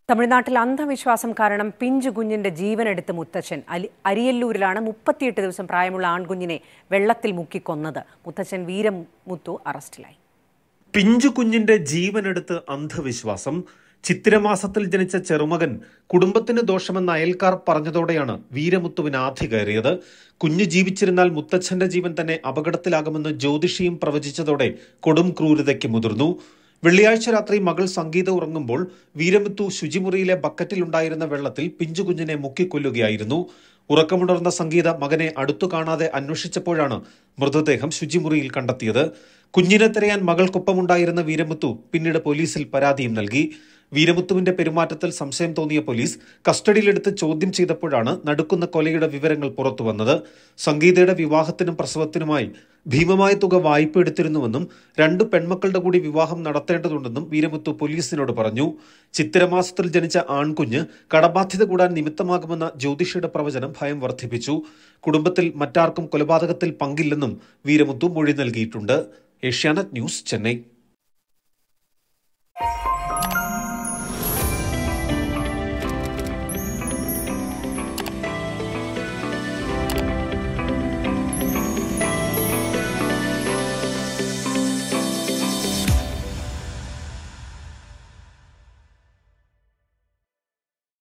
തമിഴ്നാട്ടിൽ അന്ധവിശ്വാസം കാരണം പിഞ്ചു കുഞ്ഞിന്റെ ജീവനെടുത്ത് മുത്തച്ഛൻ അലി അരിയല്ലൂരിലാണ് മുപ്പത്തിയെട്ട് ദിവസം പ്രായമുള്ള ആൺകുഞ്ഞിനെ വെള്ളത്തിൽ മുക്കിക്കൊന്നത് മുത്തച്ഛൻ വീരമുത്തു അറസ്റ്റിലായി പിഞ്ചു കുഞ്ഞിന്റെ ജീവനെടുത്ത് അന്ധവിശ്വാസം ചിത്തിരമാസത്തിൽ ജനിച്ച ചെറുമകൻ കുടുംബത്തിന് ദോഷമെന്ന് അയൽക്കാർ പറഞ്ഞതോടെയാണ് വീരമുത്തുവിന് ആധി കയറിയത് കുഞ്ഞു ജീവിച്ചിരുന്നാൽ മുത്തച്ഛന്റെ ജീവൻ തന്നെ അപകടത്തിലാകുമെന്ന് ജ്യോതിഷിയും പ്രവചിച്ചതോടെ കൊടും ക്രൂരതയ്ക്ക് മുതിർന്നു വെള്ളിയാഴ്ച രാത്രി മകൾ സംഗീത ഉറങ്ങുമ്പോൾ വീരമുത്തു ശുചിമുറിയിലെ ബക്കറ്റിലുണ്ടായിരുന്ന വെള്ളത്തിൽ പിഞ്ചു കുഞ്ഞിനെ മുക്കിക്കൊല്ലുകയായിരുന്നു ഉറക്കമുണർന്ന സംഗീത മകനെ അടുത്തു കാണാതെ അന്വേഷിച്ചപ്പോഴാണ് മൃതദേഹം ശുചിമുറിയിൽ കണ്ടെത്തിയത് കുഞ്ഞിനെ തിരയാൻ മകൾക്കൊപ്പമുണ്ടായിരുന്ന വീരമുത്തു പിന്നീട് പോലീസിൽ പരാതിയും നൽകി വീരമുത്തുവിന്റെ പെരുമാറ്റത്തിൽ സംശയം തോന്നിയ പോലീസ് കസ്റ്റഡിയിലെടുത്ത് ചോദ്യം ചെയ്തപ്പോഴാണ് നടുക്കുന്ന കൊലയുടെ വിവരങ്ങൾ പുറത്തുവന്നത് സംഗീതയുടെ വിവാഹത്തിനും പ്രസവത്തിനുമായി ഭീമമായ തുക വായ്പ എടുത്തിരുന്നുവെന്നും രണ്ടു പെൺമക്കളുടെ കൂടി വിവാഹം നടത്തേണ്ടതുണ്ടെന്നും വീരമുത്തു പോലീസിനോട് പറഞ്ഞു ചിത്തിരമാസത്തിൽ ജനിച്ച ആൺകുഞ്ഞ് കടബാധ്യത കൂടാൻ നിമിത്തമാകുമെന്ന ജ്യോതിഷിയുടെ പ്രവചനം ഭയം വർദ്ധിപ്പിച്ചു കുടുംബത്തിൽ മറ്റാർക്കും കൊലപാതകത്തിൽ പങ്കില്ലെന്നും വീരമുത്തു മൊഴി നൽകിയിട്ടുണ്ട് ഏഷ്യാനെറ്റ് ന്യൂസ് ചെന്നൈ